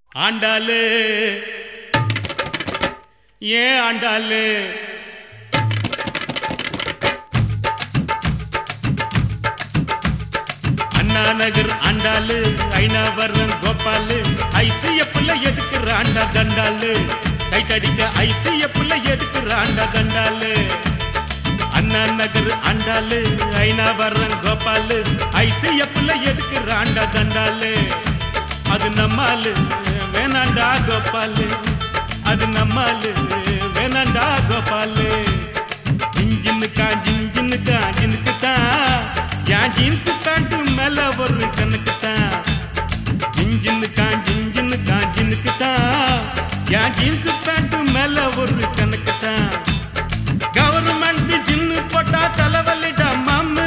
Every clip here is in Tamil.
ஆண்டாளு ஏன் ஆண்டாளு அண்ணா நகர் ஆண்டாளு ஐநாவரம் கோபாலு ஐசிஎஃப்ல எதுக்குற ஆண்டா தண்டாளு டைட் அடிக்க ஐசிஎஃப்ல எதுக்குற ஆண்டா தண்டாளு அண்ணா நகர் ஆண்டாளு ஐநாவரம் கோபாலு ஐசிஎஃப்ல எதுக்குற ஆண்டா தண்டாளு அது நம்மாலு வேணாண்டா கோபாலு அது நம்மாலு வேணாண்டா கோபாலு ஜிஞ்சினுக்கா ஜிஞ்சினுக்கா ஜினுக்கு தான் என் ஜீன்ஸ் பேண்ட் மேல ஒரு கணக்கு தான் ஜிஞ்சினுக்கா ஜிஞ்சினுக்கா ஜினுக்கு தான் என் ஜீன்ஸ் பேண்ட் மேல ஒரு கணக்கு தான் கவர்மெண்ட் ஜின்னு போட்டா தலைவலிடா மாமு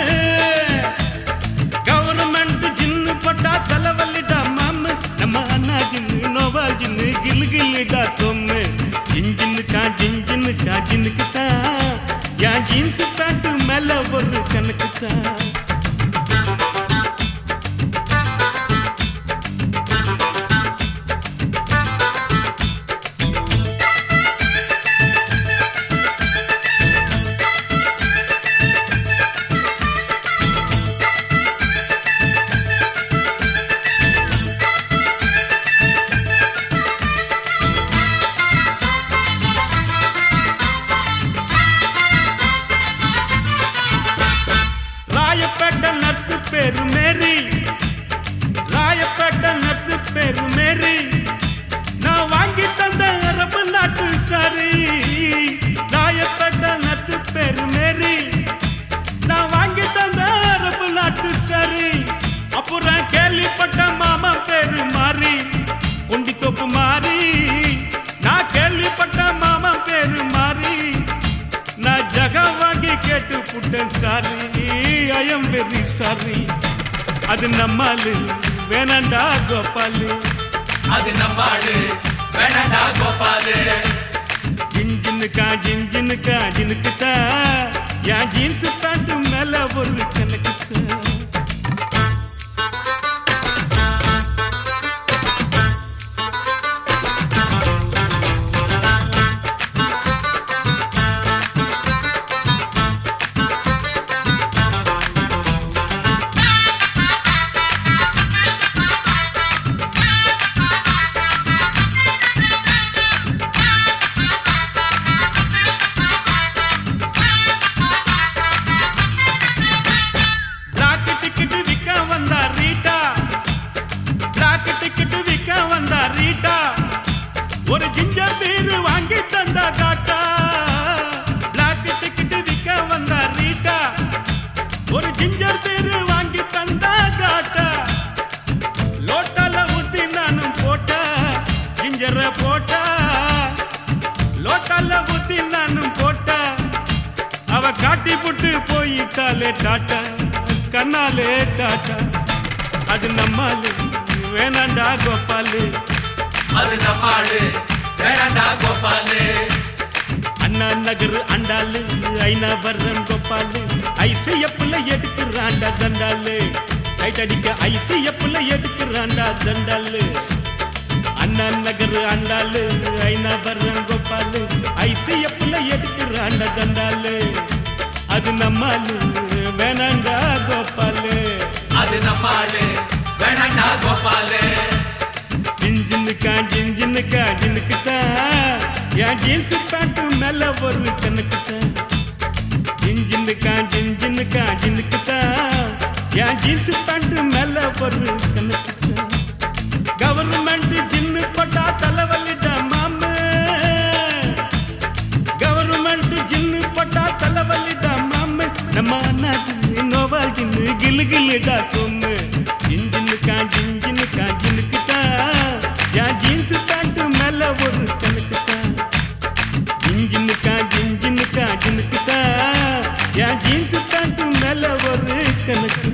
கவர்மெண்ட் ஜின்னு போட்டா தலைவலிடா மாமு நம்ம அண்ணா ஜின்னு நோவா ஜின்னு கிலு கிலுடா சொம்மு ஜிஞ்சினுக்கா ஜிஞ்சினுக்கா ஜினுக்கு தான் என் ஜீன்ஸ் பேண்ட் மேல ஒரு கணக்கு தான் ராயப்பேட்டை நர்ஸு பேரு மேரி ராயப்பேட்டை நர்ஸு பேரு மேரி நான் வாங்கி தந்த அரபு நாட்டு சாரி ராயப்பேட்டை நர்ஸு பேரு மேரி நான் வாங்கி தந்த அரபு நாட்டு சாரி அப்புறம் கேள்விப்பட்ட மாமா பேரு மாறி உண்டி தொப்பு மாறி நான் கேள்விப்பட்ட மாமா பேரு மாறி நான் ஜகா வாங்கி கேட்டு புட்டேன் சாரி ஐயம் வெரி சாரி அது நம்மாலு வேணாண்டா கோபாலு அது நம்மாடு வேணடா கோபாலு ஜிஞ்சினுக்கா ஜிஞ்சினுக்கா ஜினுக்குத்தா என் ஜீன்ஸ் பேண்ட் மேல ஒரு கணக்குத்தா பிளாக் டிக்கெட் விற்க வந்தா ரீட்டா பிளாக் டிக்கெட் விற்க வந்தா ரீட்டா ஒரு ஜிஞ்சர் பீர் வாங்கி தந்தா காட்டா பிளாக் டிக்கெட் விற்க வந்தா ரீட்டா ஒரு ஜிஞ்சர் பீர் வாங்கி தந்தா காட்டா லோட்டால ஊத்தி நானும் போட்டா ஜிஞ்சர போட்டா லோட்டால ஊத்தி நானும் போட்டா அவ காட்டி புட்டு போயிட்டாலே டாட்டா கண்ணாலே டாட்டா அது நம்மாலு வேணாண்டா கோபாலு அது நம்மாடு வேணடா கோபாலு அண்ணா நகர் அண்டாலு ஐநா வர்றன் கோபாலு ஐசிஎஃப்ல எடுக்கிறாண்டா தண்டாலு டைட் அடிக்க ஐசிஎஃப்ல எடுக்கிறாண்டா தண்டாலு அண்ணா நகர் அண்டாலு ஐநா வர்றன் கோபாலு ஐசிஎஃப்ல எடுக்கிறாண்டா தண்டாலு அது நம்மாலு வேணாண்டா கோபாலு அது நம்மாடு வேணடா கோபாலு ஜிஞ்சினுக்கா ஜிஞ்சினுக்கா ஜினுக்கு தான் என் ஜீன்ஸ் பேண்ட் மேல ஒரு கணக்கு தான் ஜிஞ்சினுக்கா ஜிஞ்சினுக்கா ஜினுக்கு தான் என் ஜீன்ஸ் பேண்ட் மேல ஒரு கணக்கு தான் கவர்மெண்ட் ஜின்னு போட்டா தலைவலிடா மாமு கவர்மெண்ட் ஜின்னு போட்டா தலைவலிடா மாமு நம்ம அண்ணா ஜின்னு நோவா ஜின்னு கிலு கிலுடா சொன்னு ஜிஞ்சினுக்கா ஜிஞ்சினுக்கா ஜினுக்கு தான் என் ஜீன்ஸ் பேண்ட் மேல ஒரு கணக்கு தான் ஜிஞ்சினுக்கா ஜிஞ்சினுக்கா ஜினுக்கு தான் என் ஜீன்ஸ் பேண்ட் மேல ஒரு கணக்கு